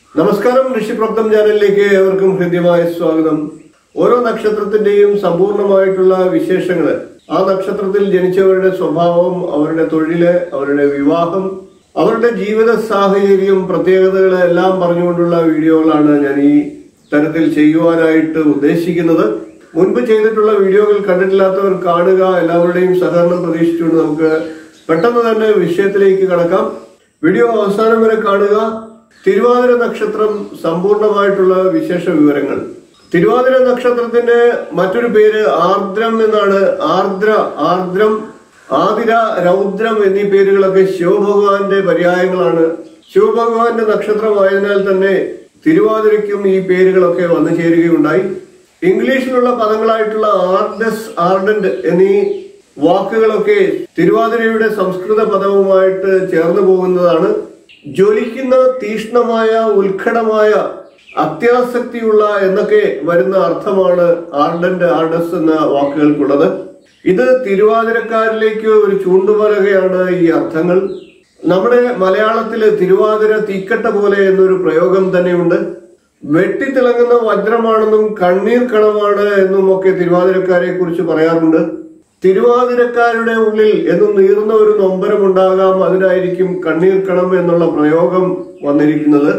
നമസ്കാരം ഋഷിപ്രപ്തം ചാനലിലേക്ക് ഏവർക്കും ഹൃദ്യമായ സ്വാഗതം ഓരോ നക്ഷത്രത്തിന്റെയും സമ്പൂർണമായിട്ടുള്ള വിശേഷങ്ങൾ ആ നക്ഷത്രത്തിൽ ജനിച്ചവരുടെ സ്വഭാവം അവരുടെ തൊഴില് അവരുടെ വിവാഹം അവരുടെ ജീവിത സാഹചര്യം പ്രത്യേകതകൾ എല്ലാം പറഞ്ഞുകൊണ്ടുള്ള വീഡിയോകളാണ് ഞാൻ ഈ തരത്തിൽ ചെയ്യുവാനായിട്ട് ഉദ്ദേശിക്കുന്നത് മുൻപ് ചെയ്തിട്ടുള്ള വീഡിയോകൾ കണ്ടിട്ടില്ലാത്തവർ കാണുക എല്ലാവരുടെയും സഹകരണം പ്രതീക്ഷിച്ചുകൊണ്ട് നമുക്ക് പെട്ടെന്ന് തന്നെ വിഷയത്തിലേക്ക് കടക്കാം വീഡിയോ അവസാനം വരെ കാണുക തിരുവാതിര നക്ഷത്രം സമ്പൂർണമായിട്ടുള്ള വിശേഷ വിവരങ്ങൾ തിരുവാതിര നക്ഷത്രത്തിന്റെ മറ്റൊരു പേര് ആർദ്രം എന്നാണ് ആർദ്ര ആർദ്രം ആതിര രൗദ്രം എന്നീ പേരുകളൊക്കെ ശിവഭഗവാന്റെ പര്യായങ്ങളാണ് ശിവഭഗവാന്റെ നക്ഷത്രമായതിനാൽ തന്നെ തിരുവാതിരയ്ക്കും ഈ പേരുകളൊക്കെ വന്നു ചേരുകയുണ്ടായി ഇംഗ്ലീഷിലുള്ള പദങ്ങളായിട്ടുള്ള ആർഡസ് ആർഡന്റ് എന്നീ വാക്കുകളൊക്കെ തിരുവാതിരയുടെ സംസ്കൃത പദവുമായിട്ട് ചേർന്ന് പോകുന്നതാണ് ജ്വലിക്കുന്ന തീഷ്ണമായ ഉത്കടമായ അത്യാസക്തിയുള്ള എന്നൊക്കെ വരുന്ന അർത്ഥമാണ് ആർഡന്റ് ആർഡസ് എന്ന വാക്കുകൾക്കുള്ളത് ഇത് തിരുവാതിരക്കാരിലേക്ക് ഒരു ചൂണ്ടുപലകയാണ് ഈ അർത്ഥങ്ങൾ നമ്മുടെ മലയാളത്തില് തിരുവാതിര തീക്കട്ട പോലെ എന്നൊരു പ്രയോഗം തന്നെയുണ്ട് വെട്ടിത്തിളങ്ങുന്ന വജ്രമാണെന്നും കണ്ണീർ കണമാണ് എന്നും ഒക്കെ തിരുവാതിരക്കാരെ കുറിച്ച് പറയാറുണ്ട് തിരുവാതിരക്കാരുടെ ഉള്ളിൽ എന്നും നീറുന്ന ഒരു നൊമ്പരമുണ്ടാകാം അതിനായിരിക്കും കണ്ണീർ കണം എന്നുള്ള പ്രയോഗം വന്നിരിക്കുന്നത്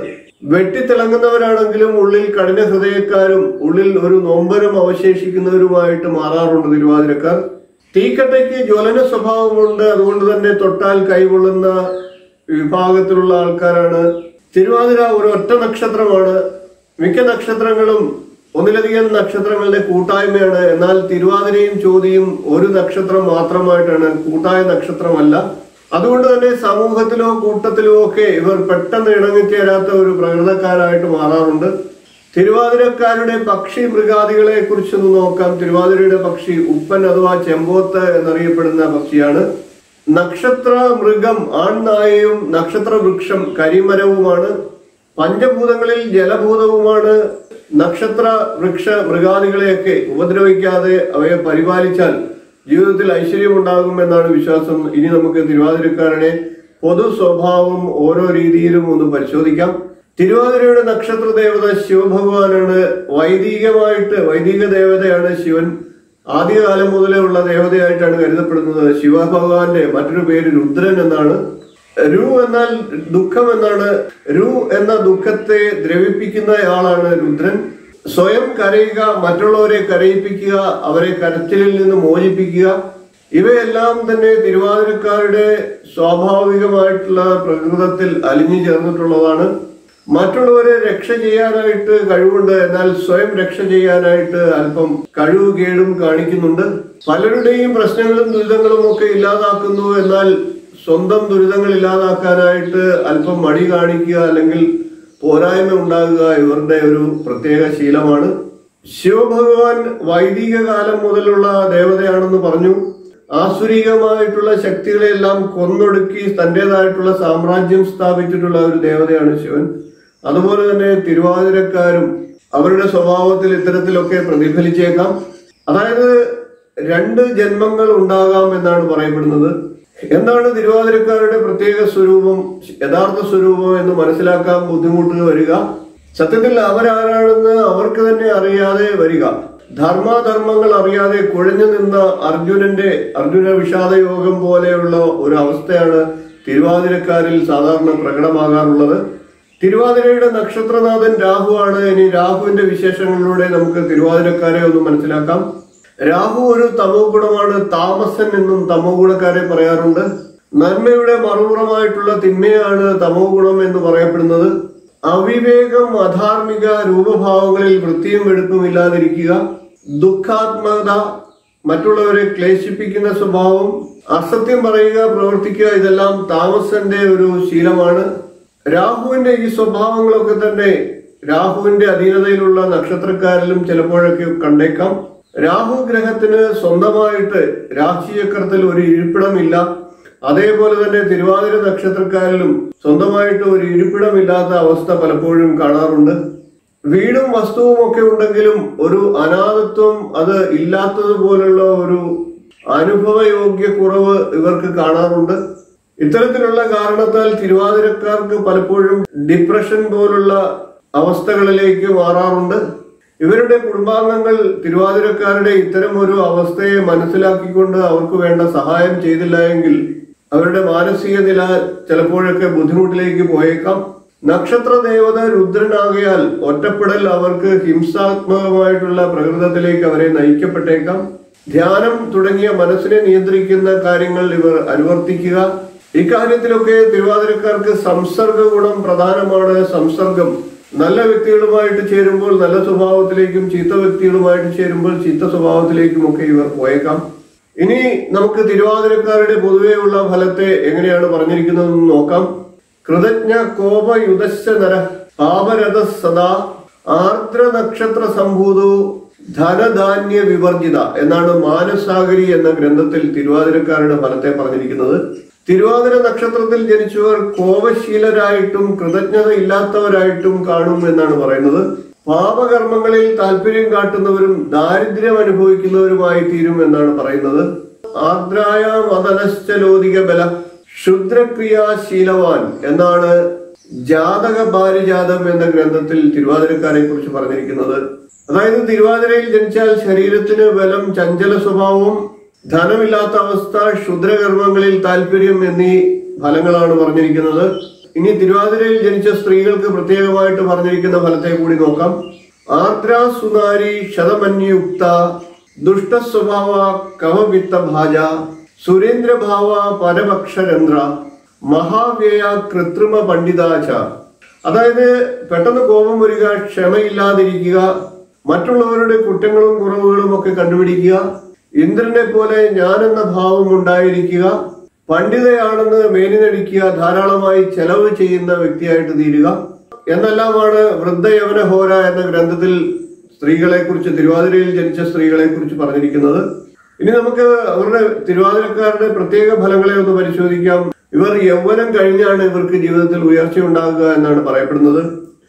വെട്ടിത്തിളങ്ങുന്നവരാണെങ്കിലും ഉള്ളിൽ കഠിന ഹൃദയക്കാരും ഉള്ളിൽ ഒരു നൊമ്പരം അവശേഷിക്കുന്നവരുമായിട്ട് മാറാറുണ്ട് തിരുവാതിരക്കാർ തീക്കട്ടയ്ക്ക് ജ്വലന സ്വഭാവമുണ്ട് അതുകൊണ്ട് തന്നെ തൊട്ടാൽ കൈകൊള്ളുന്ന വിഭാഗത്തിലുള്ള ആൾക്കാരാണ് തിരുവാതിര ഒരു ഒറ്റ നക്ഷത്രമാണ് മിക്ക നക്ഷത്രങ്ങളും ഒന്നിലധികം നക്ഷത്രങ്ങളുടെ കൂട്ടായ്മയാണ് എന്നാൽ തിരുവാതിരയും ചോതിയും ഒരു നക്ഷത്രം മാത്രമായിട്ടാണ് കൂട്ടായ നക്ഷത്രമല്ല അതുകൊണ്ട് തന്നെ സമൂഹത്തിലോ കൂട്ടത്തിലോ ഒക്കെ ഇവർ പെട്ടെന്ന് ഇണങ്ങിച്ചേരാത്ത ഒരു പ്രകൃതക്കാരായിട്ട് മാറാറുണ്ട് തിരുവാതിരക്കാരുടെ പക്ഷി മൃഗാദികളെ കുറിച്ചൊന്ന് നോക്കാം തിരുവാതിരയുടെ പക്ഷി ഉപ്പൻ അഥവാ ചെമ്പോത്ത് എന്നറിയപ്പെടുന്ന പക്ഷിയാണ് നക്ഷത്ര മൃഗം ആൺനായയും നക്ഷത്ര വൃക്ഷം കരിമരവുമാണ് പഞ്ചഭൂതങ്ങളിൽ ജലഭൂതവുമാണ് നക്ഷത്ര വൃക്ഷ മൃഗാദികളെയൊക്കെ ഉപദ്രവിക്കാതെ അവയെ പരിപാലിച്ചാൽ ജീവിതത്തിൽ ഐശ്വര്യമുണ്ടാകും എന്നാണ് വിശ്വാസം ഇനി നമുക്ക് തിരുവാതിരക്കാരുടെ പൊതു സ്വഭാവം ഓരോ രീതിയിലും ഒന്ന് പരിശോധിക്കാം തിരുവാതിരയുടെ നക്ഷത്ര ദേവത ശിവഭഗവാനാണ് വൈദികമായിട്ട് വൈദിക ദേവതയാണ് ശിവൻ ആദ്യകാലം മുതലേ ഉള്ള ദേവതയായിട്ടാണ് കരുതപ്പെടുന്നത് ശിവഭഗവാന്റെ മറ്റൊരു പേര് രുദ്രൻ എന്നാണ് രു എന്നാൽ ദുഃഖം എന്നാണ് രു എന്ന ദുഃഖത്തെ ദ്രവിപ്പിക്കുന്നയാളാണ് രുദ്രൻ സ്വയം കരയുക മറ്റുള്ളവരെ കരയിപ്പിക്കുക അവരെ കരച്ചിലിൽ നിന്ന് മോചിപ്പിക്കുക ഇവയെല്ലാം തന്നെ തിരുവാതിരക്കാരുടെ സ്വാഭാവികമായിട്ടുള്ള പ്രകൃതത്തിൽ അലിഞ്ഞു ചേർന്നിട്ടുള്ളതാണ് മറ്റുള്ളവരെ രക്ഷ ചെയ്യാനായിട്ട് കഴിവുണ്ട് എന്നാൽ സ്വയം രക്ഷ ചെയ്യാനായിട്ട് അല്പം കഴിവ് കേടും കാണിക്കുന്നുണ്ട് പലരുടെയും പ്രശ്നങ്ങളും ദുരിതങ്ങളും ഒക്കെ ഇല്ലാതാക്കുന്നു എന്നാൽ സ്വന്തം ദുരിതങ്ങൾ ഇല്ലാതാക്കാനായിട്ട് അല്പം മടി കാണിക്കുക അല്ലെങ്കിൽ പോരായ്മ ഉണ്ടാകുക ഇവരുടെ ഒരു പ്രത്യേക ശീലമാണ് ശിവഭഗവാൻ വൈദിക കാലം മുതലുള്ള ദേവതയാണെന്ന് പറഞ്ഞു ആസുരികമായിട്ടുള്ള ശക്തികളെല്ലാം കൊന്നൊടുക്കി തന്റേതായിട്ടുള്ള സാമ്രാജ്യം സ്ഥാപിച്ചിട്ടുള്ള ഒരു ദേവതയാണ് ശിവൻ അതുപോലെ തന്നെ തിരുവാതിരക്കാരും അവരുടെ സ്വഭാവത്തിൽ ഇത്തരത്തിലൊക്കെ പ്രതിഫലിച്ചേക്കാം അതായത് രണ്ട് ജന്മങ്ങൾ ഉണ്ടാകാം എന്നാണ് പറയപ്പെടുന്നത് എന്താണ് തിരുവാതിരക്കാരുടെ പ്രത്യേക സ്വരൂപം യഥാർത്ഥ സ്വരൂപം എന്ന് മനസ്സിലാക്കാൻ ബുദ്ധിമുട്ട് വരിക സത്യത്തിൽ അവരാരാണെന്ന് അവർക്ക് തന്നെ അറിയാതെ വരിക ധർമാധർമ്മങ്ങൾ അറിയാതെ കുഴഞ്ഞു നിന്ന അർജുനന്റെ അർജുന വിഷാദ യോഗം പോലെയുള്ള ഒരു അവസ്ഥയാണ് തിരുവാതിരക്കാരിൽ സാധാരണ പ്രകടമാകാറുള്ളത് തിരുവാതിരയുടെ നക്ഷത്രനാഥൻ രാഹുവാണ് ഇനി രാഹുവിന്റെ വിശേഷങ്ങളിലൂടെ നമുക്ക് തിരുവാതിരക്കാരെ ഒന്ന് മനസ്സിലാക്കാം രാഹു ഒരു തമോ ഗുണമാണ് താമസൻ എന്നും തമോ ഗുണക്കാരെ പറയാറുണ്ട് നന്മയുടെ മറുപുറമായിട്ടുള്ള തിന്മയാണ് തമോ ഗുണം എന്ന് പറയപ്പെടുന്നത് അവിവേകം അധാർമിക രൂപഭാവങ്ങളിൽ വൃത്തിയും വെടുപ്പും ഇല്ലാതിരിക്കുക ദുഃഖാത്മകത മറ്റുള്ളവരെ ക്ലേശിപ്പിക്കുന്ന സ്വഭാവം അസത്യം പറയുക പ്രവർത്തിക്കുക ഇതെല്ലാം താമസന്റെ ഒരു ശീലമാണ് രാഹുവിന്റെ ഈ സ്വഭാവങ്ങളൊക്കെ തന്നെ രാഹുവിന്റെ അധീനതയിലുള്ള നക്ഷത്രക്കാരിലും ചിലപ്പോഴൊക്കെ കണ്ടേക്കാം രാഹു ഗ്രഹത്തിന് സ്വന്തമായിട്ട് രാശിചക്രത്തിൽ ഒരു ഇരിപ്പിടമില്ല അതേപോലെ തന്നെ തിരുവാതിര നക്ഷത്രക്കാരിലും സ്വന്തമായിട്ട് ഒരു ഇരിപ്പിടമില്ലാത്ത അവസ്ഥ പലപ്പോഴും കാണാറുണ്ട് വീടും വസ്തുവും ഒക്കെ ഉണ്ടെങ്കിലും ഒരു അനാഥത്വം അത് ഇല്ലാത്തതുപോലുള്ള ഒരു അനുഭവയോഗ്യ കുറവ് ഇവർക്ക് കാണാറുണ്ട് ഇത്തരത്തിലുള്ള കാരണത്താൽ തിരുവാതിരക്കാർക്ക് പലപ്പോഴും ഡിപ്രഷൻ പോലുള്ള അവസ്ഥകളിലേക്ക് മാറാറുണ്ട് ഇവരുടെ കുടുംബാംഗങ്ങൾ തിരുവാതിരക്കാരുടെ ഇത്തരം ഒരു അവസ്ഥയെ മനസ്സിലാക്കിക്കൊണ്ട് അവർക്ക് വേണ്ട സഹായം ചെയ്തില്ല എങ്കിൽ അവരുടെ മാനസിക നില ചിലപ്പോഴൊക്കെ ബുദ്ധിമുട്ടിലേക്ക് പോയേക്കാം നക്ഷത്ര ദേവത രുദ്രനാകയാൽ ഒറ്റപ്പെടൽ അവർക്ക് ഹിംസാത്മകമായിട്ടുള്ള പ്രകൃതത്തിലേക്ക് അവരെ നയിക്കപ്പെട്ടേക്കാം ധ്യാനം തുടങ്ങിയ മനസ്സിനെ നിയന്ത്രിക്കുന്ന കാര്യങ്ങൾ ഇവർ അനുവർത്തിക്കുക ഇക്കാര്യത്തിലൊക്കെ തിരുവാതിരക്കാർക്ക് സംസർഗ ഗുണം പ്രധാനമാണ് സംസർഗം നല്ല വ്യക്തികളുമായിട്ട് ചേരുമ്പോൾ നല്ല സ്വഭാവത്തിലേക്കും ചീത്ത വ്യക്തികളുമായിട്ട് ചേരുമ്പോൾ ചീത്ത സ്വഭാവത്തിലേക്കും ഒക്കെ ഇവർ പോയേക്കാം ഇനി നമുക്ക് തിരുവാതിരക്കാരുടെ പൊതുവെയുള്ള ഫലത്തെ എങ്ങനെയാണ് പറഞ്ഞിരിക്കുന്നതെന്ന് നോക്കാം കൃതജ്ഞ കോപയുധശ്ച നര പാപരഥ സദാ ആർദ്ര നക്ഷത്ര സംഭൂതോ ധനധാന്യ വിവർജിത എന്നാണ് മാനസാഗരി എന്ന ഗ്രന്ഥത്തിൽ തിരുവാതിരക്കാരുടെ ഫലത്തെ പറഞ്ഞിരിക്കുന്നത് തിരുവാതിര നക്ഷത്രത്തിൽ ജനിച്ചവർ കോപശീലരായിട്ടും കൃതജ്ഞത ഇല്ലാത്തവരായിട്ടും കാണും എന്നാണ് പറയുന്നത് പാപകർമ്മങ്ങളിൽ താല്പര്യം കാട്ടുന്നവരും ദാരിദ്ര്യം അനുഭവിക്കുന്നവരുമായി തീരും എന്നാണ് പറയുന്നത് ആർദ്രായ മതനശ്ചലോദിക ബല ക്ഷുദ്രക്രിയാശീലവാൻ എന്നാണ് ജാതക പാരിജാതം എന്ന ഗ്രന്ഥത്തിൽ തിരുവാതിരക്കാരെ കുറിച്ച് പറഞ്ഞിരിക്കുന്നത് അതായത് തിരുവാതിരയിൽ ജനിച്ചാൽ ശരീരത്തിന് ബലം ചഞ്ചല സ്വഭാവവും ധനമില്ലാത്ത അവസ്ഥ ക്ഷുദ്രകർമ്മങ്ങളിൽ താല്പര്യം എന്നീ ഫലങ്ങളാണ് പറഞ്ഞിരിക്കുന്നത് ഇനി തിരുവാതിരയിൽ ജനിച്ച സ്ത്രീകൾക്ക് പ്രത്യേകമായിട്ട് പറഞ്ഞിരിക്കുന്ന ഫലത്തെ കൂടി നോക്കാം ആർദ്ര സുനാരി ശതമന്യുക്ത ദുഷ്ടസ്വഭാവ കവവിത്ത ഭാജ സുരേന്ദ്രഭാവ പരമക്ഷരന്ധ്ര മഹാവ്യയ കൃത്രിമ പണ്ഡിതാച അതായത് പെട്ടെന്ന് കോപം വരിക ക്ഷമയില്ലാതിരിക്കുക മറ്റുള്ളവരുടെ കുറ്റങ്ങളും കുറവുകളും ഒക്കെ കണ്ടുപിടിക്കുക ഇന്ദ്രനെ പോലെ ഞാനെന്ന ഭാവം ഉണ്ടായിരിക്കുക പണ്ഡിതയാണെന്ന് മേനിനടിക്കുക ധാരാളമായി ചെലവ് ചെയ്യുന്ന വ്യക്തിയായിട്ട് തീരുക എന്നെല്ലാമാണ് വൃദ്ധയവന ഹോര എന്ന ഗ്രന്ഥത്തിൽ സ്ത്രീകളെ കുറിച്ച് തിരുവാതിരയിൽ ജനിച്ച സ്ത്രീകളെ കുറിച്ച് പറഞ്ഞിരിക്കുന്നത് ഇനി നമുക്ക് അവരുടെ തിരുവാതിരക്കാരുടെ പ്രത്യേക ഫലങ്ങളെ ഒന്ന് പരിശോധിക്കാം ഇവർ യൗവനം കഴിഞ്ഞാണ് ഇവർക്ക് ജീവിതത്തിൽ ഉയർച്ച ഉണ്ടാകുക എന്നാണ് പറയപ്പെടുന്നത്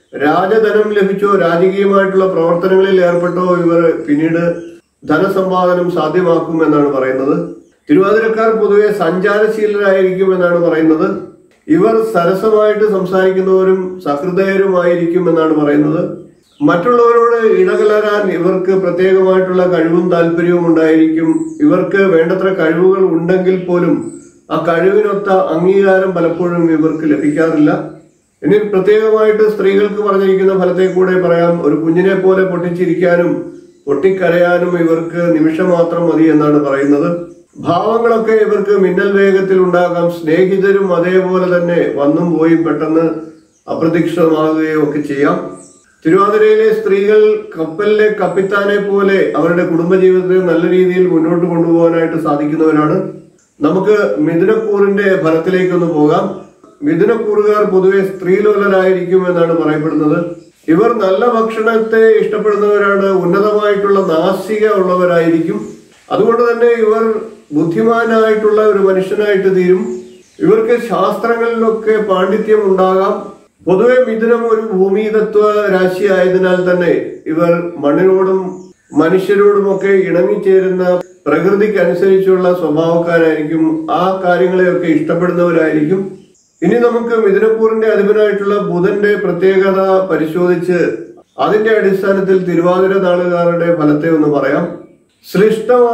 രാജധനം ലഭിച്ചോ രാജകീയമായിട്ടുള്ള പ്രവർത്തനങ്ങളിൽ ഏർപ്പെട്ടോ ഇവർ പിന്നീട് ധനസമ്പാദനം സാധ്യമാക്കും എന്നാണ് പറയുന്നത് തിരുവാതിരക്കാർ പൊതുവെ സഞ്ചാരശീലരായിരിക്കും എന്നാണ് പറയുന്നത് ഇവർ സരസമായിട്ട് സംസാരിക്കുന്നവരും സഹൃദയരുമായിരിക്കും എന്നാണ് പറയുന്നത് മറ്റുള്ളവരോട് ഇടകലരാൻ ഇവർക്ക് പ്രത്യേകമായിട്ടുള്ള കഴിവും താല്പര്യവും ഉണ്ടായിരിക്കും ഇവർക്ക് വേണ്ടത്ര കഴിവുകൾ ഉണ്ടെങ്കിൽ പോലും ആ കഴിവിനൊത്ത അംഗീകാരം പലപ്പോഴും ഇവർക്ക് ലഭിക്കാറില്ല ഇനി പ്രത്യേകമായിട്ട് സ്ത്രീകൾക്ക് പറഞ്ഞിരിക്കുന്ന ഫലത്തെ കൂടെ പറയാം ഒരു കുഞ്ഞിനെ പോലെ പൊട്ടിച്ചിരിക്കാനും പൊട്ടിക്കരയാനും ഇവർക്ക് നിമിഷം മാത്രം മതി എന്നാണ് പറയുന്നത് ഭാവങ്ങളൊക്കെ ഇവർക്ക് മിന്നൽ വേഗത്തിൽ ഉണ്ടാകാം സ്നേഹിതരും അതേപോലെ തന്നെ വന്നും പോയി പെട്ടെന്ന് അപ്രതീക്ഷിതമാകുകയോ ഒക്കെ ചെയ്യാം തിരുവാതിരയിലെ സ്ത്രീകൾ കപ്പലിലെ കപ്പിത്താനെ പോലെ അവരുടെ കുടുംബജീവിതത്തെ നല്ല രീതിയിൽ മുന്നോട്ട് കൊണ്ടുപോകാനായിട്ട് സാധിക്കുന്നവരാണ് നമുക്ക് മിഥുനക്കൂറിന്റെ ഫലത്തിലേക്കൊന്ന് പോകാം മിഥുനക്കൂറുകാർ പൊതുവെ സ്ത്രീലോലരായിരിക്കും എന്നാണ് പറയപ്പെടുന്നത് ഇവർ നല്ല ഭക്ഷണത്തെ ഇഷ്ടപ്പെടുന്നവരാണ് ഉന്നതമായിട്ടുള്ള നാസിക ഉള്ളവരായിരിക്കും അതുകൊണ്ട് തന്നെ ഇവർ ബുദ്ധിമാനായിട്ടുള്ള ഒരു മനുഷ്യനായിട്ട് തീരും ഇവർക്ക് ശാസ്ത്രങ്ങളിലൊക്കെ പാണ്ഡിത്യം ഉണ്ടാകാം പൊതുവെ മിഥുനം ഒരു ഭൂമിതത്വ രാശി ആയതിനാൽ തന്നെ ഇവർ മണ്ണിനോടും മനുഷ്യരോടുമൊക്കെ ഇണങ്ങിച്ചേരുന്ന പ്രകൃതിക്ക് അനുസരിച്ചുള്ള സ്വഭാവക്കാരായിരിക്കും ആ കാര്യങ്ങളെയൊക്കെ ഇഷ്ടപ്പെടുന്നവരായിരിക്കും ഇനി നമുക്ക് മിഥുനക്കൂറിന്റെ അധിപനായിട്ടുള്ള ബുധന്റെ പ്രത്യേകത പരിശോധിച്ച് അതിന്റെ അടിസ്ഥാനത്തിൽ തിരുവാതിര നാളുകാരുടെ ഫലത്തെ ഒന്ന് പറയാം സൃഷ്ടമാ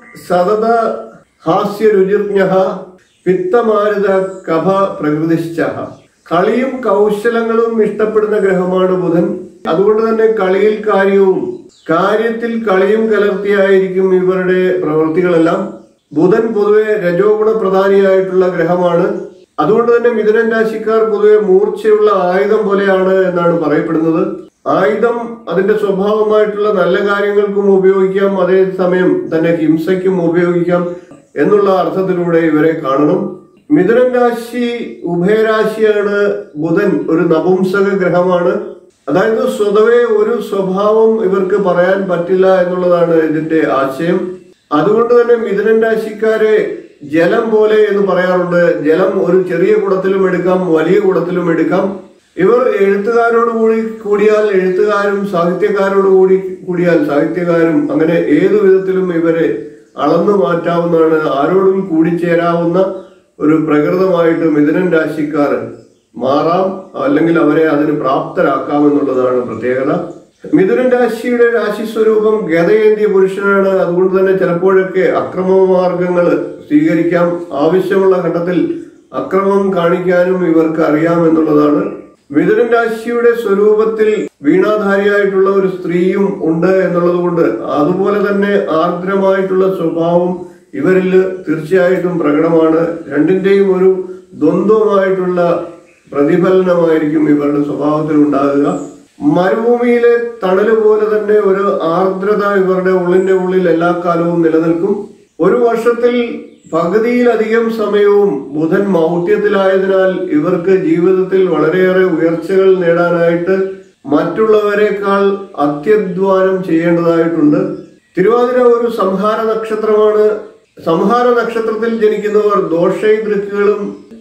സതത ഹാസ്യ രുചിർജ്ഞ പിത്തമാരുത കഭ പ്രകൃതിശ്ച കളിയും കൗശലങ്ങളും ഇഷ്ടപ്പെടുന്ന ഗ്രഹമാണ് ബുധൻ അതുകൊണ്ട് തന്നെ കളിയിൽ കാര്യവും കാര്യത്തിൽ കളിയും കലർത്തിയായിരിക്കും ഇവരുടെ പ്രവൃത്തികളെല്ലാം ബുധൻ പൊതുവെ രജോഗുണ പ്രധാനിയായിട്ടുള്ള ഗ്രഹമാണ് അതുകൊണ്ട് തന്നെ മിഥുനൻ രാശിക്കാർ പൊതുവെ മൂർച്ചയുള്ള ആയുധം പോലെയാണ് എന്നാണ് പറയപ്പെടുന്നത് ആയുധം അതിന്റെ സ്വഭാവമായിട്ടുള്ള നല്ല കാര്യങ്ങൾക്കും ഉപയോഗിക്കാം അതേസമയം തന്നെ ഹിംസയ്ക്കും ഉപയോഗിക്കാം എന്നുള്ള അർത്ഥത്തിലൂടെ ഇവരെ കാണണം മിഥുനൻ രാശി ഉഭയരാശിയാണ് ബുധൻ ഒരു നപുംസക ഗ്രഹമാണ് അതായത് സ്വതവേ ഒരു സ്വഭാവം ഇവർക്ക് പറയാൻ പറ്റില്ല എന്നുള്ളതാണ് ഇതിന്റെ ആശയം അതുകൊണ്ട് തന്നെ മിഥുനൻ രാശിക്കാരെ ജലം പോലെ എന്ന് പറയാറുണ്ട് ജലം ഒരു ചെറിയ കുടത്തിലും എടുക്കാം വലിയ കുടത്തിലും എടുക്കാം ഇവർ എഴുത്തുകാരോട് കൂടി കൂടിയാൽ എഴുത്തുകാരും സാഹിത്യക്കാരോട് കൂടി കൂടിയാൽ സാഹിത്യകാരും അങ്ങനെ ഏതു വിധത്തിലും ഇവരെ അളന്നു മാറ്റാവുന്നതാണ് ആരോടും കൂടിച്ചേരാവുന്ന ഒരു പ്രകൃതമായിട്ട് മിഥുനൻ രാശിക്കാർ മാറാം അല്ലെങ്കിൽ അവരെ അതിന് പ്രാപ്തരാക്കാം എന്നുള്ളതാണ് പ്രത്യേകത മിഥുനൻ രാശിയുടെ രാശി സ്വരൂപം ഗതയേന്തിയ പുരുഷനാണ് അതുകൊണ്ട് തന്നെ ചിലപ്പോഴൊക്കെ അക്രമ മാർഗങ്ങൾ സ്വീകരിക്കാം ആവശ്യമുള്ള ഘട്ടത്തിൽ അക്രമം കാണിക്കാനും ഇവർക്ക് അറിയാം എന്നുള്ളതാണ് മിഥുനൻ രാശിയുടെ സ്വരൂപത്തിൽ വീണാധാരിയായിട്ടുള്ള ഒരു സ്ത്രീയും ഉണ്ട് എന്നുള്ളത് കൊണ്ട് അതുപോലെ തന്നെ ആർദ്രമായിട്ടുള്ള സ്വഭാവം ഇവരിൽ തീർച്ചയായിട്ടും പ്രകടമാണ് രണ്ടിന്റെയും ഒരു ദ്വന്ദ്വമായിട്ടുള്ള പ്രതിഫലനമായിരിക്കും ഇവരുടെ സ്വഭാവത്തിൽ ഉണ്ടാകുക മരുഭൂമിയിലെ തണല് പോലെ തന്നെ ഒരു ആർദ്രത ഇവരുടെ ഉള്ളിന്റെ ഉള്ളിൽ എല്ലാ കാലവും നിലനിൽക്കും ഒരു വർഷത്തിൽ പകുതിയിലധികം സമയവും ബുധൻ മൗഢ്യത്തിലായതിനാൽ ഇവർക്ക് ജീവിതത്തിൽ വളരെയേറെ ഉയർച്ചകൾ നേടാനായിട്ട് മറ്റുള്ളവരെക്കാൾ അത്യധ്വാനം ചെയ്യേണ്ടതായിട്ടുണ്ട് തിരുവാതിര ഒരു സംഹാര നക്ഷത്രമാണ് സംഹാര നക്ഷത്രത്തിൽ ജനിക്കുന്നവർ ദോഷൈദൃക്കുകളും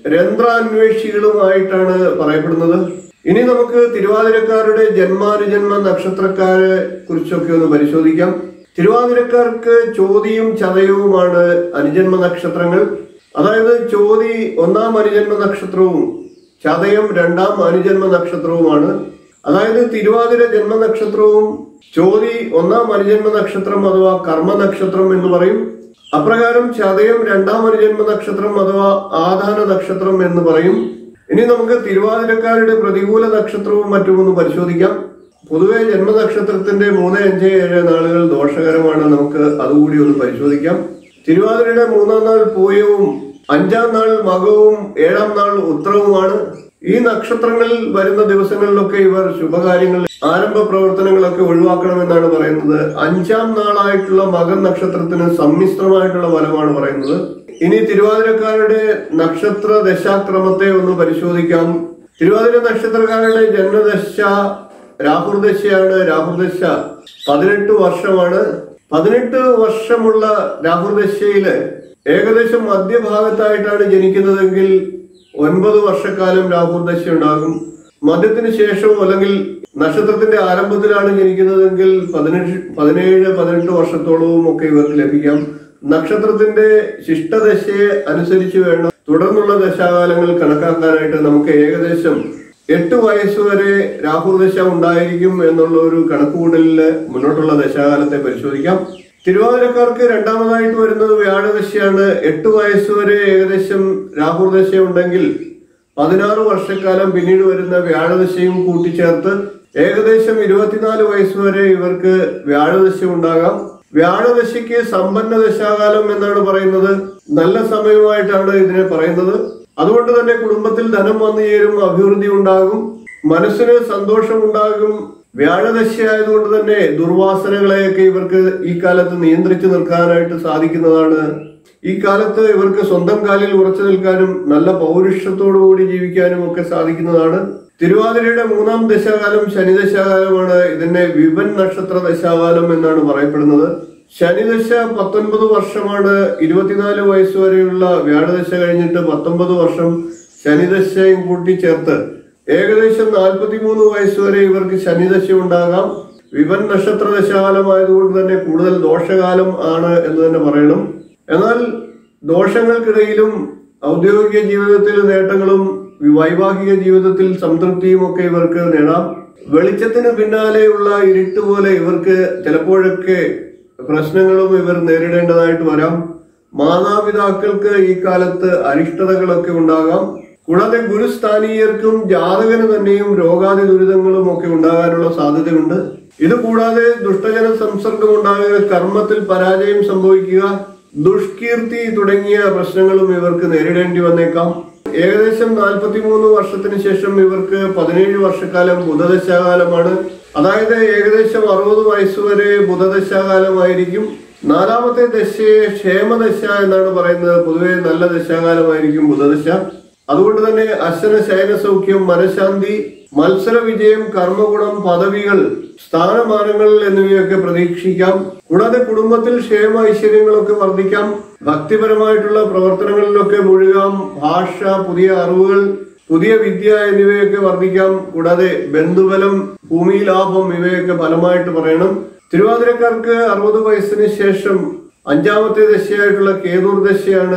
രന്ധ്രാന്വേഷികളുമായിട്ടാണ് പറയപ്പെടുന്നത് ഇനി നമുക്ക് തിരുവാതിരക്കാരുടെ ജന്മാനുജന്മ നക്ഷത്രക്കാരെ കുറിച്ചൊക്കെ ഒന്ന് പരിശോധിക്കാം തിരുവാതിരക്കാർക്ക് ചോതിയും ചതയവുമാണ് അനുജന്മ നക്ഷത്രങ്ങൾ അതായത് ചോതി ഒന്നാം അനുജന്മ നക്ഷത്രവും ചതയം രണ്ടാം അനുജന്മ നക്ഷത്രവുമാണ് അതായത് തിരുവാതിര ജന്മ നക്ഷത്രവും ചോതി ഒന്നാം അനുജന്മ നക്ഷത്രം അഥവാ കർമ്മ നക്ഷത്രം എന്ന് പറയും അപ്രകാരം ചതയം രണ്ടാം അനുജന്മ നക്ഷത്രം അഥവാ ആധാന നക്ഷത്രം എന്ന് പറയും ഇനി നമുക്ക് തിരുവാതിരക്കാരുടെ പ്രതികൂല നക്ഷത്രവും മറ്റും ഒന്ന് പരിശോധിക്കാം പൊതുവെ ജന്മനക്ഷത്രത്തിന്റെ മൂന്ന് അഞ്ച് ഏഴ് നാളുകൾ ദോഷകരമാണ് നമുക്ക് അതുകൂടി ഒന്ന് പരിശോധിക്കാം തിരുവാതിരയുടെ മൂന്നാം നാൾ പൂയവും അഞ്ചാം നാൾ മകവും ഏഴാം നാൾ ഉത്തരവുമാണ് ഈ നക്ഷത്രങ്ങളിൽ വരുന്ന ദിവസങ്ങളിലൊക്കെ ഇവർ ശുഭകാര്യങ്ങൾ ആരംഭ പ്രവർത്തനങ്ങളൊക്കെ ഒഴിവാക്കണമെന്നാണ് പറയുന്നത് അഞ്ചാം നാളായിട്ടുള്ള മകൻ നക്ഷത്രത്തിന് സമ്മിശ്രമായിട്ടുള്ള ഫലമാണ് പറയുന്നത് ഇനി തിരുവാതിരക്കാരുടെ നക്ഷത്ര ദശാക്രമത്തെ ഒന്ന് പരിശോധിക്കാം തിരുവാതിര നക്ഷത്രക്കാരുടെ ജന്മദശ രാഹുർദശയാണ് രാഹുർദശ പതിനെട്ട് വർഷമാണ് പതിനെട്ട് വർഷമുള്ള രാഹുർദശയില് ഏകദേശം മധ്യഭാഗത്തായിട്ടാണ് ജനിക്കുന്നതെങ്കിൽ ഒൻപത് വർഷക്കാലം രാഹുർദശ ഉണ്ടാകും മധ്യത്തിന് ശേഷവും അല്ലെങ്കിൽ നക്ഷത്രത്തിന്റെ ആരംഭത്തിലാണ് ജനിക്കുന്നതെങ്കിൽ പതിനെട്ട് പതിനേഴ് പതിനെട്ട് വർഷത്തോളവും ഒക്കെ ഇവർക്ക് ലഭിക്കാം നക്ഷത്രത്തിന്റെ ശിഷ്ടദശയെ അനുസരിച്ച് വേണം തുടർന്നുള്ള ദശാകാലങ്ങൾ കണക്കാക്കാനായിട്ട് നമുക്ക് ഏകദേശം എട്ട് വയസ്സ് വരെ രാഹുദശ ഉണ്ടായിരിക്കും എന്നുള്ള ഒരു കണക്കുകൂടലില് മുന്നോട്ടുള്ള ദശാകാലത്തെ പരിശോധിക്കാം തിരുവാതിരക്കാർക്ക് രണ്ടാമതായിട്ട് വരുന്നത് വ്യാഴദശയാണ് എട്ട് വയസ്സ് വരെ ഏകദേശം രാഹുദശ ഉണ്ടെങ്കിൽ പതിനാറ് വർഷക്കാലം പിന്നീട് വരുന്ന വ്യാഴദശയും കൂട്ടിച്ചേർത്ത് ഏകദേശം ഇരുപത്തിനാല് വയസ്സ് വരെ ഇവർക്ക് വ്യാഴദശ ഉണ്ടാകാം വ്യാഴദശയ്ക്ക് സമ്പന്ന ദശാകാലം എന്നാണ് പറയുന്നത് നല്ല സമയമായിട്ടാണ് ഇതിനെ പറയുന്നത് അതുകൊണ്ട് തന്നെ കുടുംബത്തിൽ ധനം വന്നു ചേരും അഭിവൃദ്ധി ഉണ്ടാകും മനസ്സിന് സന്തോഷം ഉണ്ടാകും വ്യാഴദശ ആയതുകൊണ്ട് തന്നെ ദുർവാസനകളെയൊക്കെ ഇവർക്ക് ഈ കാലത്ത് നിയന്ത്രിച്ചു നിൽക്കാനായിട്ട് സാധിക്കുന്നതാണ് ഈ കാലത്ത് ഇവർക്ക് സ്വന്തം കാലിൽ ഉറച്ചു നിൽക്കാനും നല്ല പൗരുഷത്തോടു കൂടി ജീവിക്കാനും ഒക്കെ സാധിക്കുന്നതാണ് തിരുവാതിരയുടെ മൂന്നാം ദശാകാലം ശനിദശാകാലമാണ് ഇതിനെ വിപൻ നക്ഷത്ര ദശാകാലം എന്നാണ് പറയപ്പെടുന്നത് ശനിദശ പത്തൊൻപത് വർഷമാണ് ഇരുപത്തിനാല് വയസ്സ് വരെയുള്ള വ്യാഴദശ കഴിഞ്ഞിട്ട് പത്തൊമ്പത് വർഷം ശനിദശയും കൂട്ടിച്ചേർത്ത് ഏകദേശം നാൽപ്പത്തിമൂന്ന് വയസ്സ് വരെ ഇവർക്ക് ശനിദശ ഉണ്ടാകാം വിപൻ നക്ഷത്ര ദശാകാലമായതുകൊണ്ട് തന്നെ കൂടുതൽ ദോഷകാലം ആണ് എന്ന് തന്നെ പറയണം എന്നാൽ ദോഷങ്ങൾക്കിടയിലും ഔദ്യോഗിക ജീവിതത്തിൽ നേട്ടങ്ങളും വൈവാഹിക ജീവിതത്തിൽ സംതൃപ്തിയും ഒക്കെ ഇവർക്ക് നേടാം വെളിച്ചത്തിന് പിന്നാലെയുള്ള ഇരുട്ട് പോലെ ഇവർക്ക് ചിലപ്പോഴൊക്കെ പ്രശ്നങ്ങളും ഇവർ നേരിടേണ്ടതായിട്ട് വരാം മാതാപിതാക്കൾക്ക് ഈ കാലത്ത് അരിഷ്ടതകളൊക്കെ ഉണ്ടാകാം കൂടാതെ ഗുരുസ്ഥാനീയർക്കും ജാതകന് തന്നെയും രോഗാതി ദുരിതങ്ങളും ഒക്കെ ഉണ്ടാകാനുള്ള സാധ്യതയുണ്ട് ഇത് കൂടാതെ ദുഷ്ടജന സംസർഗം ഉണ്ടാകുക കർമ്മത്തിൽ പരാജയം സംഭവിക്കുക ദുഷ്കീർത്തി തുടങ്ങിയ പ്രശ്നങ്ങളും ഇവർക്ക് നേരിടേണ്ടി വന്നേക്കാം ഏകദേശം നാൽപ്പത്തിമൂന്ന് വർഷത്തിന് ശേഷം ഇവർക്ക് പതിനേഴ് വർഷക്കാലം ബുധദശാകാലമാണ് അതായത് ഏകദേശം അറുപത് വയസ്സ് വരെ ബുധദശാകാലമായിരിക്കും നാലാമത്തെ ദശയെ ക്ഷേമദശ എന്നാണ് പറയുന്നത് പൊതുവെ നല്ല ദശാകാലമായിരിക്കും ബുധദശ അതുകൊണ്ട് തന്നെ അശ്വന ശയന സൗഖ്യം മനഃശാന്തി മത്സര വിജയം കർമ്മഗുണം പദവികൾ സ്ഥാനമാനങ്ങൾ എന്നിവയൊക്കെ പ്രതീക്ഷിക്കാം കൂടാതെ കുടുംബത്തിൽ ക്ഷേമ ഐശ്വര്യങ്ങളൊക്കെ വർദ്ധിക്കാം ഭക്തിപരമായിട്ടുള്ള പ്രവർത്തനങ്ങളിലൊക്കെ മുഴുകാം ഭാഷ പുതിയ അറിവുകൾ പുതിയ വിദ്യ എന്നിവയൊക്കെ വർദ്ധിക്കാം കൂടാതെ ബന്ധുബലം ഭൂമി ലാഭം ഇവയൊക്കെ ഫലമായിട്ട് പറയണം തിരുവാതിരക്കാർക്ക് അറുപത് വയസ്സിന് ശേഷം അഞ്ചാമത്തെ ദശയായിട്ടുള്ള കേതൂർ ദശയാണ്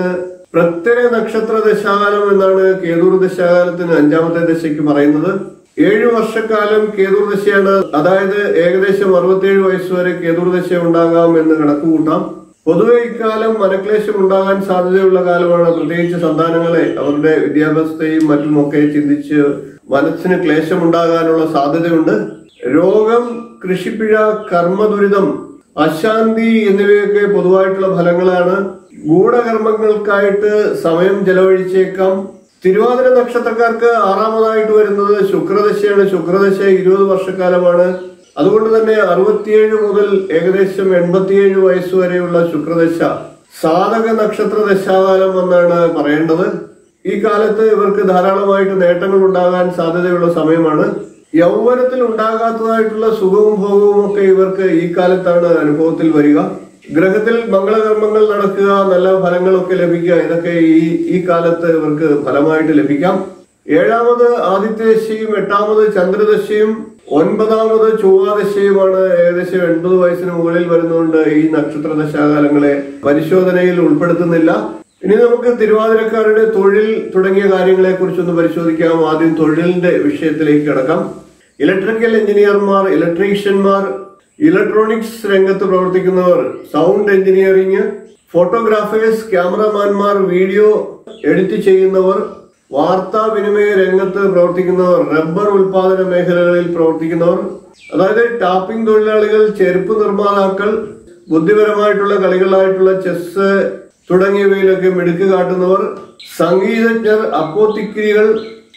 പ്രത്യര നക്ഷത്ര ദശാകാലം എന്നാണ് കേതൂർ ദശാകാലത്തിന് അഞ്ചാമത്തെ ദശയ്ക്ക് പറയുന്നത് ഏഴു വർഷക്കാലം കേതൂർ ദശയാണ് അതായത് ഏകദേശം അറുപത്തിയേഴ് വയസ്സ് വരെ കേതൂർ ദശ ഉണ്ടാകാം എന്ന് കണക്കുകൂട്ടാം പൊതുവെ ഇക്കാലം മനക്ലേശം ഉണ്ടാകാൻ സാധ്യതയുള്ള കാലമാണ് പ്രത്യേകിച്ച് സന്താനങ്ങളെ അവരുടെ വിദ്യാഭ്യാസത്തെയും മറ്റുമൊക്കെ ചിന്തിച്ച് മനസ്സിന് ക്ലേശമുണ്ടാകാനുള്ള സാധ്യതയുണ്ട് രോഗം കൃഷിപ്പിഴ കർമ്മദുരിതം അശാന്തി എന്നിവയൊക്കെ പൊതുവായിട്ടുള്ള ഫലങ്ങളാണ് ഗൂഢകർമ്മങ്ങൾക്കായിട്ട് സമയം ചെലവഴിച്ചേക്കാം തിരുവാതിര നക്ഷത്രക്കാർക്ക് ആറാമതായിട്ട് വരുന്നത് ശുക്രദശയാണ് ശുക്രദശ ഇരുപത് വർഷക്കാലമാണ് അതുകൊണ്ട് തന്നെ അറുപത്തിയേഴ് മുതൽ ഏകദേശം എൺപത്തിയേഴ് വയസ്സ് വരെയുള്ള ശുക്രദശ സാധക നക്ഷത്ര ദശാകാലം എന്നാണ് പറയേണ്ടത് ഈ കാലത്ത് ഇവർക്ക് ധാരാളമായിട്ട് നേട്ടങ്ങൾ ഉണ്ടാകാൻ സാധ്യതയുള്ള സമയമാണ് യൗവനത്തിൽ ഉണ്ടാകാത്തതായിട്ടുള്ള സുഖവും ഭോഗവും ഒക്കെ ഇവർക്ക് ഈ കാലത്താണ് അനുഭവത്തിൽ വരിക ഗ്രഹത്തിൽ മംഗളകർമ്മങ്ങൾ നടക്കുക നല്ല ഫലങ്ങളൊക്കെ ലഭിക്കുക ഇതൊക്കെ ഈ ഈ കാലത്ത് ഇവർക്ക് ഫലമായിട്ട് ലഭിക്കാം ഏഴാമത് ആദിത്യദശയും എട്ടാമത് ചന്ദ്രദശയും ഒൻപതാമത് ചൊവ്വാദശയുമാണ് ഏകദേശം എൺപത് വയസ്സിന് മുകളിൽ വരുന്നതുകൊണ്ട് ഈ നക്ഷത്ര ദശാകാലങ്ങളെ പരിശോധനയിൽ ഉൾപ്പെടുത്തുന്നില്ല ഇനി നമുക്ക് തിരുവാതിരക്കാരുടെ തൊഴിൽ തുടങ്ങിയ കാര്യങ്ങളെ കുറിച്ചൊന്ന് പരിശോധിക്കാം ആദ്യം തൊഴിലിന്റെ വിഷയത്തിലേക്ക് കിടക്കാം ഇലക്ട്രിക്കൽ എഞ്ചിനീയർമാർ ഇലക്ട്രീഷ്യന്മാർ ഇലക്ട്രോണിക്സ് രംഗത്ത് പ്രവർത്തിക്കുന്നവർ സൗണ്ട് എഞ്ചിനീയറിംഗ് ഫോട്ടോഗ്രാഫേഴ്സ് ക്യാമറമാൻമാർ വീഡിയോ എഡിറ്റ് ചെയ്യുന്നവർ വാർത്താവിനിമയ രംഗത്ത് പ്രവർത്തിക്കുന്നവർ റബ്ബർ ഉൽപാദന മേഖലകളിൽ പ്രവർത്തിക്കുന്നവർ അതായത് ടാപ്പിംഗ് തൊഴിലാളികൾ ചെരുപ്പ് നിർമ്മാതാക്കൾ ബുദ്ധിപരമായിട്ടുള്ള കളികളായിട്ടുള്ള ചെസ് തുടങ്ങിയവയിലൊക്കെ മിടുക്ക് കാട്ടുന്നവർ സംഗീതജ്ഞർ അപ്പോത്തിക്രികൾ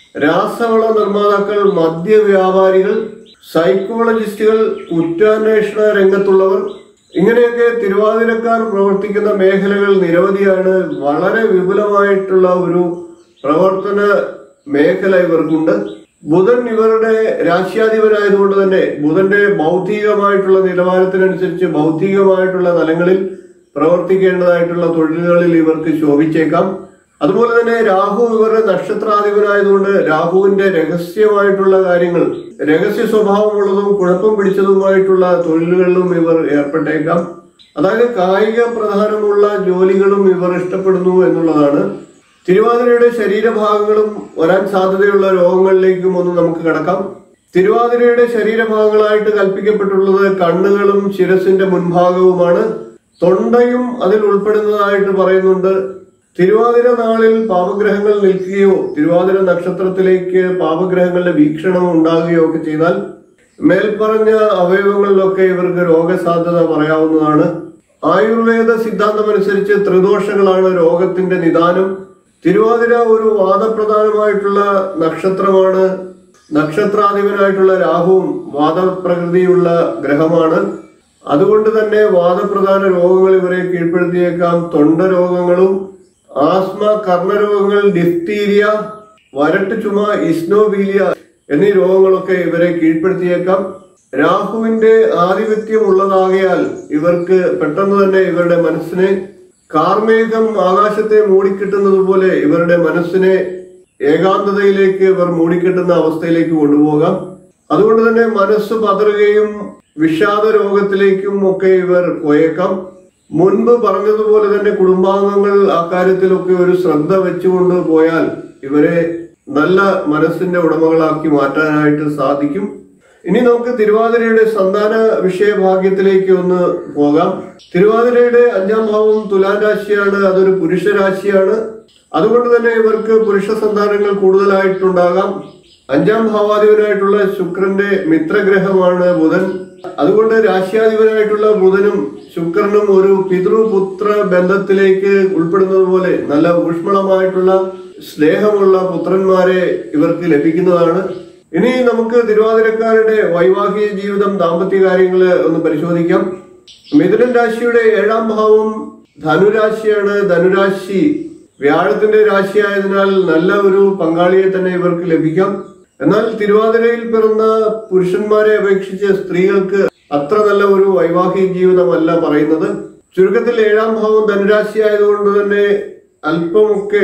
രാസവള നിർമ്മാതാക്കൾ മദ്യവ്യാപാരികൾ സൈക്കോളജിസ്റ്റുകൾ കുറ്റാന്വേഷണ രംഗത്തുള്ളവർ ഇങ്ങനെയൊക്കെ തിരുവാതിരക്കാർ പ്രവർത്തിക്കുന്ന മേഖലകൾ നിരവധിയാണ് വളരെ വിപുലമായിട്ടുള്ള ഒരു പ്രവർത്തന മേഖല ഇവർക്കുണ്ട് ബുധൻ ഇവരുടെ രാശ്യാധിപനായതുകൊണ്ട് തന്നെ ബുധന്റെ ബൗദ്ധികമായിട്ടുള്ള നിലവാരത്തിനനുസരിച്ച് ബൗദ്ധികമായിട്ടുള്ള തലങ്ങളിൽ പ്രവർത്തിക്കേണ്ടതായിട്ടുള്ള തൊഴിലുകളിൽ ഇവർക്ക് ശോഭിച്ചേക്കാം അതുപോലെ തന്നെ രാഹു ഇവരുടെ നക്ഷത്രാധിപനായതുകൊണ്ട് രാഹുവിന്റെ രഹസ്യമായിട്ടുള്ള കാര്യങ്ങൾ രഹസ്യ സ്വഭാവമുള്ളതും കുഴപ്പം പിടിച്ചതുമായിട്ടുള്ള തൊഴിലുകളിലും ഇവർ ഏർപ്പെട്ടേക്കാം അതായത് കായിക പ്രധാനമുള്ള ജോലികളും ഇവർ ഇഷ്ടപ്പെടുന്നു എന്നുള്ളതാണ് തിരുവാതിരയുടെ ശരീരഭാഗങ്ങളും വരാൻ സാധ്യതയുള്ള രോഗങ്ങളിലേക്കും ഒന്ന് നമുക്ക് കടക്കാം തിരുവാതിരയുടെ ശരീരഭാഗങ്ങളായിട്ട് കൽപ്പിക്കപ്പെട്ടുള്ളത് കണ്ണുകളും ശിരസിന്റെ മുൻഭാഗവുമാണ് തൊണ്ടയും അതിൽ ഉൾപ്പെടുന്നതായിട്ട് പറയുന്നുണ്ട് തിരുവാതിര നാളിൽ പാപഗ്രഹങ്ങൾ നിൽക്കുകയോ തിരുവാതിര നക്ഷത്രത്തിലേക്ക് പാപഗ്രഹങ്ങളുടെ വീക്ഷണം ഉണ്ടാകുകയോ ഒക്കെ ചെയ്താൽ മേൽപ്പറഞ്ഞ അവയവങ്ങളിലൊക്കെ ഇവർക്ക് രോഗസാധ്യത പറയാവുന്നതാണ് ആയുർവേദ സിദ്ധാന്തമനുസരിച്ച് ത്രിദോഷങ്ങളാണ് രോഗത്തിന്റെ നിദാനം തിരുവാതിര ഒരു വാദപ്രധാനമായിട്ടുള്ള നക്ഷത്രമാണ് നക്ഷത്രാധിപനായിട്ടുള്ള രാഹുവും വാദപ്രകൃതിയുള്ള ഗ്രഹമാണ് അതുകൊണ്ട് തന്നെ വാദപ്രധാന രോഗങ്ങൾ ഇവരെ കീഴ്പ്പെടുത്തിയേക്കാം തൊണ്ട രോഗങ്ങളും ആസ്മ കർണരോഗങ്ങൾ ഡിഫ്തീരിയ വരട്ട് ചുമ ഇസ്നോബീലിയ എന്നീ രോഗങ്ങളൊക്കെ ഇവരെ കീഴ്പ്പെടുത്തിയേക്കാം രാഹുവിന്റെ ആധിപത്യം ഉള്ളതാകയാൽ ഇവർക്ക് പെട്ടെന്ന് തന്നെ ഇവരുടെ മനസ്സിനെ കാർമേഘം ആകാശത്തെ മൂടിക്കിട്ടുന്നത് പോലെ ഇവരുടെ മനസ്സിനെ ഏകാന്തതയിലേക്ക് ഇവർ മൂടിക്കെട്ടുന്ന അവസ്ഥയിലേക്ക് കൊണ്ടുപോകാം അതുകൊണ്ട് തന്നെ മനസ്സ് പതറുകയും വിഷാദ രോഗത്തിലേക്കും ഒക്കെ ഇവർ പോയേക്കാം മുൻപ് പറഞ്ഞതുപോലെ തന്നെ കുടുംബാംഗങ്ങൾ അക്കാര്യത്തിലൊക്കെ ഒരു ശ്രദ്ധ വെച്ചുകൊണ്ട് പോയാൽ ഇവരെ നല്ല മനസ്സിന്റെ ഉടമകളാക്കി മാറ്റാനായിട്ട് സാധിക്കും ഇനി നമുക്ക് തിരുവാതിരയുടെ സന്താന വിഷയഭാഗ്യത്തിലേക്ക് ഒന്ന് പോകാം തിരുവാതിരയുടെ അഞ്ചാം ഭാവം തുലാം രാശിയാണ് അതൊരു പുരുഷ രാശിയാണ് അതുകൊണ്ട് തന്നെ ഇവർക്ക് പുരുഷ സന്താനങ്ങൾ കൂടുതലായിട്ടുണ്ടാകാം അഞ്ചാം ഭാവാധിപനായിട്ടുള്ള ശുക്രന്റെ മിത്രഗ്രഹമാണ് ബുധൻ അതുകൊണ്ട് രാശ്യാധിപനായിട്ടുള്ള ബുധനും ശുക്രനും ഒരു പിതൃപുത്ര ബന്ധത്തിലേക്ക് ഉൾപ്പെടുന്നത് പോലെ നല്ല ഊഷ്മളമായിട്ടുള്ള സ്നേഹമുള്ള പുത്രന്മാരെ ഇവർക്ക് ലഭിക്കുന്നതാണ് ഇനി നമുക്ക് തിരുവാതിരക്കാരുടെ വൈവാഹിക ജീവിതം ദാമ്പത്യ കാര്യങ്ങള് ഒന്ന് പരിശോധിക്കാം മിഥുനൻ രാശിയുടെ ഏഴാം ഭാവം ധനുരാശിയാണ് ധനുരാശി വ്യാഴത്തിന്റെ രാശിയായതിനാൽ നല്ല ഒരു പങ്കാളിയെ തന്നെ ഇവർക്ക് ലഭിക്കാം എന്നാൽ തിരുവാതിരയിൽ പിറന്ന പുരുഷന്മാരെ അപേക്ഷിച്ച് സ്ത്രീകൾക്ക് അത്ര നല്ല ഒരു വൈവാഹിക ജീവിതമല്ല പറയുന്നത് ചുരുക്കത്തിൽ ഏഴാം ഭാവം ധനുരാശി ആയതുകൊണ്ട് തന്നെ അല്പമൊക്കെ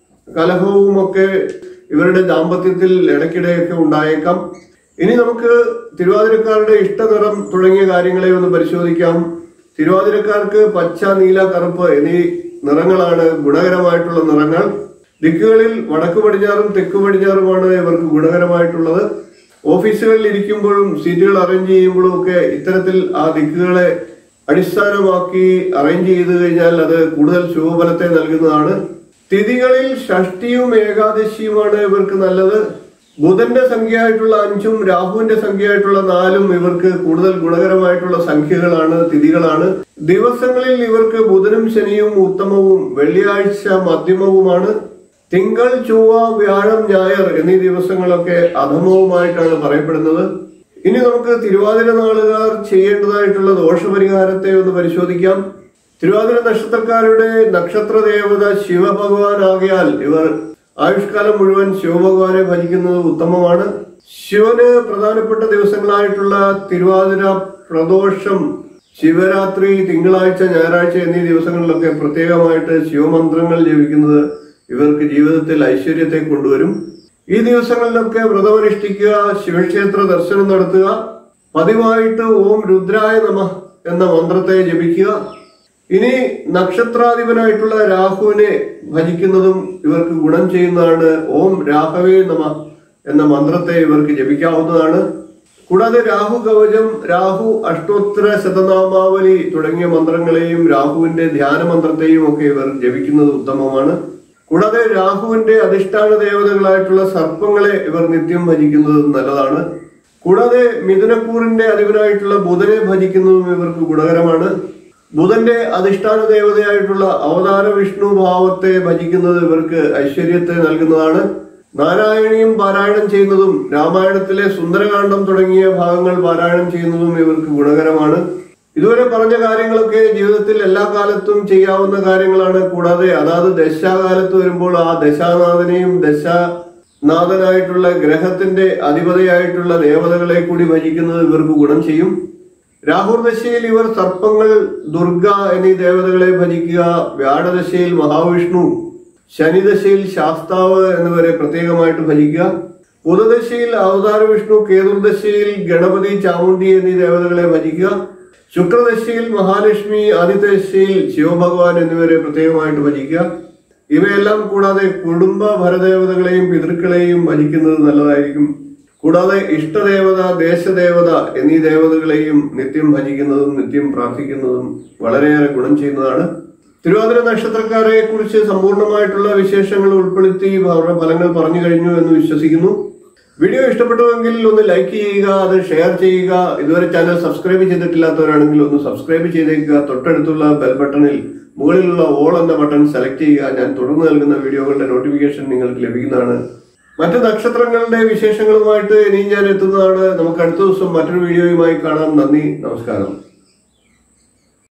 കലഹവുമൊക്കെ ഇവരുടെ ദാമ്പത്യത്തിൽ ഇടയ്ക്കിടെയൊക്കെ ഉണ്ടായേക്കാം ഇനി നമുക്ക് തിരുവാതിരക്കാരുടെ ഇഷ്ടനിറം തുടങ്ങിയ കാര്യങ്ങളെ ഒന്ന് പരിശോധിക്കാം തിരുവാതിരക്കാർക്ക് പച്ച നീല കറുപ്പ് എന്നീ നിറങ്ങളാണ് ഗുണകരമായിട്ടുള്ള നിറങ്ങൾ ദിക്കുകളിൽ വടക്ക് പടിഞ്ഞാറും തെക്ക് പടിഞ്ഞാറുമാണ് ഇവർക്ക് ഗുണകരമായിട്ടുള്ളത് ഓഫീസുകളിൽ ഇരിക്കുമ്പോഴും സീറ്റുകൾ അറേഞ്ച് ചെയ്യുമ്പോഴും ഒക്കെ ഇത്തരത്തിൽ ആ ദിക്കുകളെ അടിസ്ഥാനമാക്കി അറേഞ്ച് ചെയ്തു കഴിഞ്ഞാൽ അത് കൂടുതൽ ശുഭഫലത്തെ നൽകുന്നതാണ് തിഥികളിൽ ഷഷ്ടിയും ഏകാദശിയുമാണ് ഇവർക്ക് നല്ലത് ബുധന്റെ സംഖ്യയായിട്ടുള്ള അഞ്ചും രാഹുവിന്റെ സംഖ്യയായിട്ടുള്ള നാലും ഇവർക്ക് കൂടുതൽ ഗുണകരമായിട്ടുള്ള സംഖ്യകളാണ് തിഥികളാണ് ദിവസങ്ങളിൽ ഇവർക്ക് ബുധനും ശനിയും ഉത്തമവും വെള്ളിയാഴ്ച മധ്യമവുമാണ് തിങ്കൾ ചൊവ്വ വ്യാഴം ഞായർ എന്നീ ദിവസങ്ങളൊക്കെ അധമവുമായിട്ടാണ് പറയപ്പെടുന്നത് ഇനി നമുക്ക് തിരുവാതിര നാളുകാർ ചെയ്യേണ്ടതായിട്ടുള്ള ദോഷപരിഹാരത്തെ ഒന്ന് പരിശോധിക്കാം തിരുവാതിര നക്ഷത്രക്കാരുടെ നക്ഷത്ര ദേവത ശിവഭഗവാനാകിയാൽ ഇവർ ആയുഷ്കാലം മുഴുവൻ ശിവഭഗവാനെ ഭജിക്കുന്നത് ഉത്തമമാണ് ശിവന് പ്രധാനപ്പെട്ട ദിവസങ്ങളായിട്ടുള്ള തിരുവാതിര പ്രദോഷം ശിവരാത്രി തിങ്കളാഴ്ച ഞായറാഴ്ച എന്നീ ദിവസങ്ങളിലൊക്കെ പ്രത്യേകമായിട്ട് ശിവമന്ത്രങ്ങൾ ജപിക്കുന്നത് ഇവർക്ക് ജീവിതത്തിൽ ഐശ്വര്യത്തെ കൊണ്ടുവരും ഈ ദിവസങ്ങളിലൊക്കെ വ്രതമനുഷ്ഠിക്കുക ശിവക്ഷേത്ര ദർശനം നടത്തുക പതിവായിട്ട് ഓം രുദ്രായ നമ എന്ന മന്ത്രത്തെ ജപിക്കുക ഇനി നക്ഷത്രാധിപനായിട്ടുള്ള രാഹുവിനെ ഭജിക്കുന്നതും ഇവർക്ക് ഗുണം ചെയ്യുന്നതാണ് ഓം രാഹവേ നമ എന്ന മന്ത്രത്തെ ഇവർക്ക് ജപിക്കാവുന്നതാണ് കൂടാതെ രാഹു കവചം രാഹു അഷ്ടോത്തര ശതനാമാവലി തുടങ്ങിയ മന്ത്രങ്ങളെയും രാഹുവിന്റെ ധ്യാന മന്ത്രത്തെയും ഒക്കെ ഇവർ ജപിക്കുന്നത് ഉത്തമമാണ് കൂടാതെ രാഹുവിന്റെ അധിഷ്ഠാന ദേവതകളായിട്ടുള്ള സർപ്പങ്ങളെ ഇവർ നിത്യം ഭജിക്കുന്നത് നല്ലതാണ് കൂടാതെ മിഥുനക്കൂറിന്റെ അധിപനായിട്ടുള്ള ബുധനെ ഭജിക്കുന്നതും ഇവർക്ക് ഗുണകരമാണ് ബുധന്റെ അധിഷ്ഠാന ദേവതയായിട്ടുള്ള അവതാര വിഷ്ണു ഭാവത്തെ ഭജിക്കുന്നത് ഇവർക്ക് ഐശ്വര്യത്തെ നൽകുന്നതാണ് നാരായണീയം പാരായണം ചെയ്യുന്നതും രാമായണത്തിലെ സുന്ദരകാന്ഡം തുടങ്ങിയ ഭാഗങ്ങൾ പാരായണം ചെയ്യുന്നതും ഇവർക്ക് ഗുണകരമാണ് ഇതുവരെ പറഞ്ഞ കാര്യങ്ങളൊക്കെ ജീവിതത്തിൽ എല്ലാ കാലത്തും ചെയ്യാവുന്ന കാര്യങ്ങളാണ് കൂടാതെ അതാത് ദശാകാലത്ത് വരുമ്പോൾ ആ ദശാനാഥനെയും ദശാനാഥനായിട്ടുള്ള ഗ്രഹത്തിന്റെ അധിപതിയായിട്ടുള്ള ദേവതകളെ കൂടി ഭജിക്കുന്നത് ഇവർക്ക് ഗുണം ചെയ്യും രാഹുർ ദശയിൽ ഇവർ സർപ്പങ്ങൾ ദുർഗ എന്നീ ദേവതകളെ ഭജിക്കുക വ്യാഴദശയിൽ മഹാവിഷ്ണു ശനിദശയിൽ ശാസ്താവ് എന്നിവരെ പ്രത്യേകമായിട്ട് ഭജിക്കുക ബുധദശയിൽ അവതാര വിഷ്ണു കേതുർദശയിൽ ഗണപതി ചാമുണ്ഡി എന്നീ ദേവതകളെ ഭജിക്കുക ശുക്രദശയിൽ മഹാലക്ഷ്മി ആദിത്യദശയിൽ ശിവഭഗവാൻ എന്നിവരെ പ്രത്യേകമായിട്ട് ഭജിക്കുക ഇവയെല്ലാം കൂടാതെ കുടുംബ ഭരദേവതകളെയും പിതൃക്കളെയും ഭജിക്കുന്നത് നല്ലതായിരിക്കും കൂടാതെ ഇഷ്ടദേവത ദേശദേവത എന്നീ ദേവതകളെയും നിത്യം ഭജിക്കുന്നതും നിത്യം പ്രാർത്ഥിക്കുന്നതും വളരെയേറെ ഗുണം ചെയ്യുന്നതാണ് തിരുവാതിര നക്ഷത്രക്കാരെ കുറിച്ച് സമ്പൂർണ്ണമായിട്ടുള്ള വിശേഷങ്ങൾ ഉൾപ്പെടുത്തി അവരുടെ ഫലങ്ങൾ പറഞ്ഞു കഴിഞ്ഞു എന്ന് വിശ്വസിക്കുന്നു വീഡിയോ ഇഷ്ടപ്പെട്ടുവെങ്കിൽ ഒന്ന് ലൈക്ക് ചെയ്യുക അത് ഷെയർ ചെയ്യുക ഇതുവരെ ചാനൽ സബ്സ്ക്രൈബ് ചെയ്തിട്ടില്ലാത്തവരാണെങ്കിൽ ഒന്ന് സബ്സ്ക്രൈബ് ചെയ്തേക്കുക തൊട്ടടുത്തുള്ള ബെൽ ബട്ടണിൽ മുകളിലുള്ള ഓൾ എന്ന ബട്ടൺ സെലക്ട് ചെയ്യുക ഞാൻ തുടർന്ന് നൽകുന്ന വീഡിയോകളുടെ നോട്ടിഫിക്കേഷൻ നിങ്ങൾക്ക് ലഭിക്കുന്നതാണ് മറ്റ് നക്ഷത്രങ്ങളുടെ വിശേഷങ്ങളുമായിട്ട് ഇനി ഞാൻ എത്തുന്നതാണ് നമുക്ക് അടുത്ത ദിവസം മറ്റൊരു വീഡിയോയുമായി കാണാം നന്ദി നമസ്കാരം